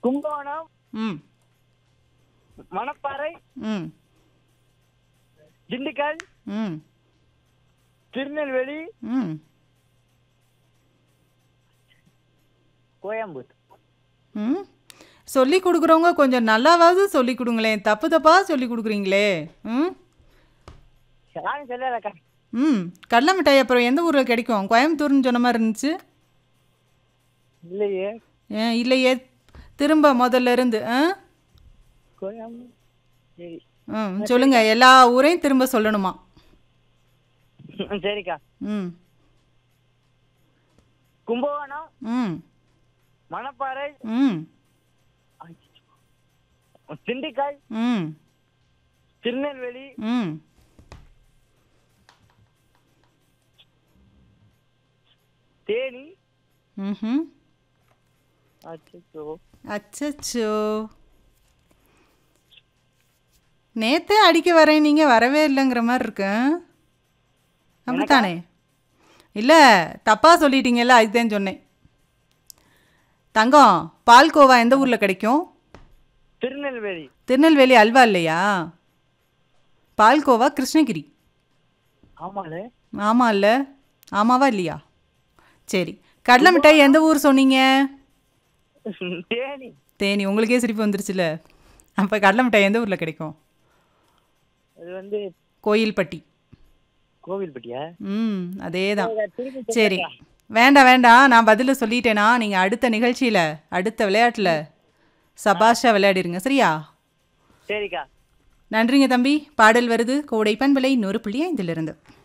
கும்பகோணம் ம் மணப்பாறை ம் திண்டுக்கல் ம் திருநெல்வேலி ம் கோயம்புத்தூர் ம் சொல்லி கொடுக்குறவங்க கொஞ்சம் நல்லாவாவது சொல்லி கொடுங்களேன் தப்பு தப்பாக சொல்லி கொடுக்குறீங்களே ம் யாரும் சொல்லலக்கா ம் கடலை மிட்டாய் அப்புறம் எந்த ஊரில் கிடைக்கும் கோயம்புத்தூர்னு சொன்ன மாதிரி இருந்துச்சு இல்லையே ஏன் இல்லையே திரும்ப முதல்ல இருந்து ஆ கோயம்பு சரி ம் சொல்லுங்கள் எல்லா ஊரையும் திரும்ப சொல்லணுமா சரிக்கா ம் கும்பகோணம் ம் மணப்பாறை ம் திண்டுக்கல் ம் திருநெல்வேலி ம் தேனி ம் அச்சோ அச்சச்சோ நேத்தே அடிக்க வரேன் நீங்கள் வரவே இல்லைங்கிற மாதிரி இருக்கு அப்படித்தானே இல்லை தப்பாக சொல்லிட்டீங்கல்ல அதுதான் சொன்னேன் தங்கம் பால்கோவா எந்த ஊரில் கிடைக்கும் திருநெல்வேலி திருநெல்வேலி அல்வா இல்லையா பால்கோவா கிருஷ்ணகிரி ஆமாலே ஆமாம் இல்லை ஆமாவா இல்லையா சரி கடலை மிட்டாய் எந்த ஊர் சொன்னீங்க தேனி தேனி உங்களுக்கே சிரிப்பு வந்துருச்சுல அப்போ கடலை மிட்டாய் எந்த ஊரில் கிடைக்கும் அது வந்து கோயில்பட்டி கோவில்பட்டியா ம் அதே தான் திருப்பி சரி வேண்டாம் வேண்டாம் நான் பதில் சொல்லிட்டேனா நீங்கள் அடுத்த நிகழ்ச்சியில் அடுத்த விளையாட்டில் சபாஷா விளையாடிருங்க சரியா சரிக்கா நன்றிங்க தம்பி பாடல் வருது கோடை பண்பலை நூறு புள்ளி ஐந்திலிருந்து